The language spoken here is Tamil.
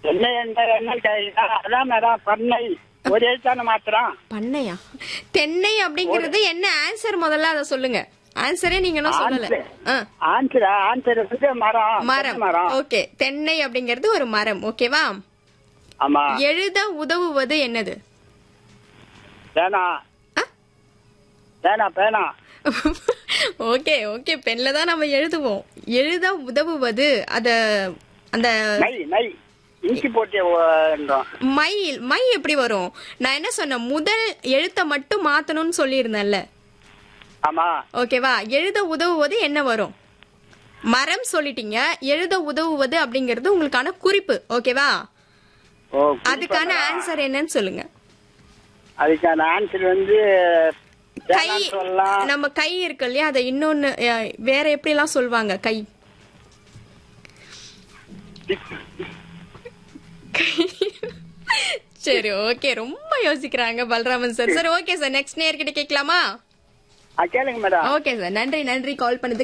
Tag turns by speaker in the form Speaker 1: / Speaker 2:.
Speaker 1: என்ன என்ன என்ன கேக்குதா? அதான் மேடம் பண்ணை ஒரே தானே மாத்திரம்
Speaker 2: பண்ணையா தென்னை அப்படிங்கிறது என்ன ஆன்சர் முதல்ல அதை சொல்லுங்க ஆன்சரே நீங்க இன்னும் சொல்லல ஆ,
Speaker 1: ஆன்சரா ஆன்சர் வந்து மரம்
Speaker 2: மரம்
Speaker 1: தென்னை மரம்
Speaker 2: ஓகே தென்னை அப்படிங்கிறது ஒரு மரம் ஓகேவா
Speaker 1: ஆமா
Speaker 2: எழுத உதவுவது என்னது
Speaker 1: பேனா
Speaker 2: ஆ?
Speaker 1: பேனா பேனா
Speaker 2: ஓகே ஓகே பென்ல தான் நம்ம எழுதுவோம் எழுத உதவுவது அத அந்த
Speaker 1: நை நை இஞ்சி போட்டு ஓ-
Speaker 2: மை மை எப்படி வரும் நான் என்ன சொன்னேன் முதல் எழுத்த மட்டும் மாத்தணும்னு சொல்லியிருந்தேன்ல
Speaker 1: ஆமா
Speaker 2: ஓகேவா எழுத உதவுவது என்ன வரும் மரம் சொல்லிட்டீங்க எழுத உதவுவது அப்படிங்கிறது உங்களுக்கான குறிப்பு ஓகேவா
Speaker 1: ஓ
Speaker 2: அதுக்கான ஆன்சர் என்னன்னு சொல்லுங்க
Speaker 1: அதுக்கான ஆன்சர் வந்து
Speaker 2: கை
Speaker 1: பேனான்னு சொல்லலாம்
Speaker 2: நம்ம கை இருக்கு இல்லையா அதை இன்னொன்னு அஹ், வேற எப்படி எல்லாம் சொல்லுவாங்க கை சரி ஓகே ரொம்ப யோசிக்கிறாங்க பல்ராமன் சார் சரி ஓகே சார் நெக்ஸ்ட் நேர்கிட்ட கேட்கலாமா
Speaker 1: ஆ, கேளுங்க மேடம்
Speaker 2: ஓகே சார் நன்றி நன்றி கால் பண்ணதுக்கு